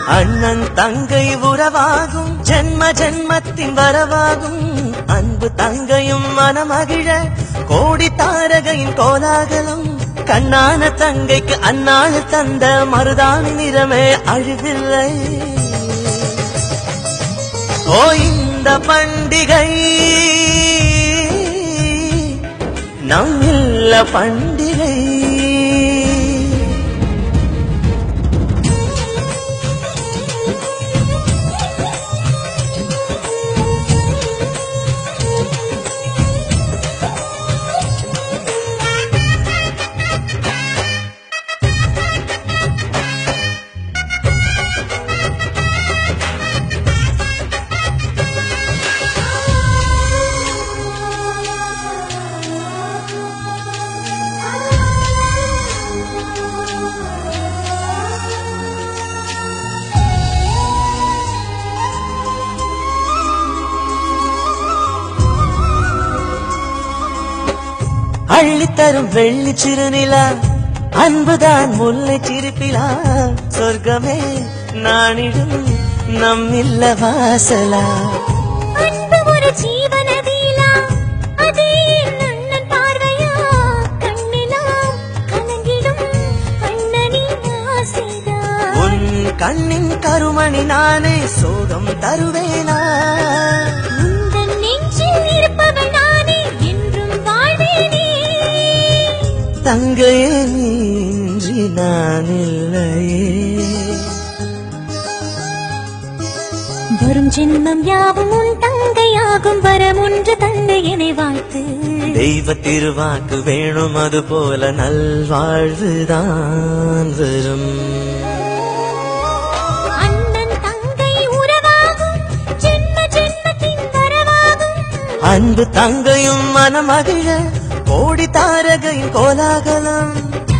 அண்ணன் தங்கை உறவாகும் ஜென்ம ஜென்மத்தின் வரவாகும் அன்பு தங்கையும் மனமகிழ கோடி தாரகையின் கோலாகலம் கண்ணான தங்கைக்கு அந்நாள் தந்த மருதாணி நிறமே அழிவில்லை ஓ இந்த பண்டிகை நம் இல்ல பண்டிகை அள்ளித்தரும் வெள்ளி சிறுநிலா அன்புதான் முல்லை சிரிப்பிலா சொர்க்கமே நானிடும் நம்மில்ல வாசலா அன்பு ஒரு ஜீவநதியிலா, அதே என் அண்ணன் பார்வையா? கண்ணெல்லாம் கலங்கிடும் அண்ணனின் ஆசைதான். உன் கண்ணின் கருமணி நானே சோகம் தருவேனா உந்தன் நெஞ்சில் இருப்பவள் நானே, என்றும் வாழ்வேனே. தங்கையே நீன்றி நான் இல்லையே வரும் ஜென்மம் யாவும் உன் தங்கையாகும் வரம் ஒன்று தந்தை என்னை வாழ்த்து தெய்வ திருவாக்கு வேணும் அது போல நல்வாழ்வுதான் வரும் அண்ணன் தங்கை உறவாகும் ஜென்ம ஜென்மத்தின் வரவாகும் அன்பு தங்கையும் மனமகிழ கோடி தாரகையின் கோலாகலம்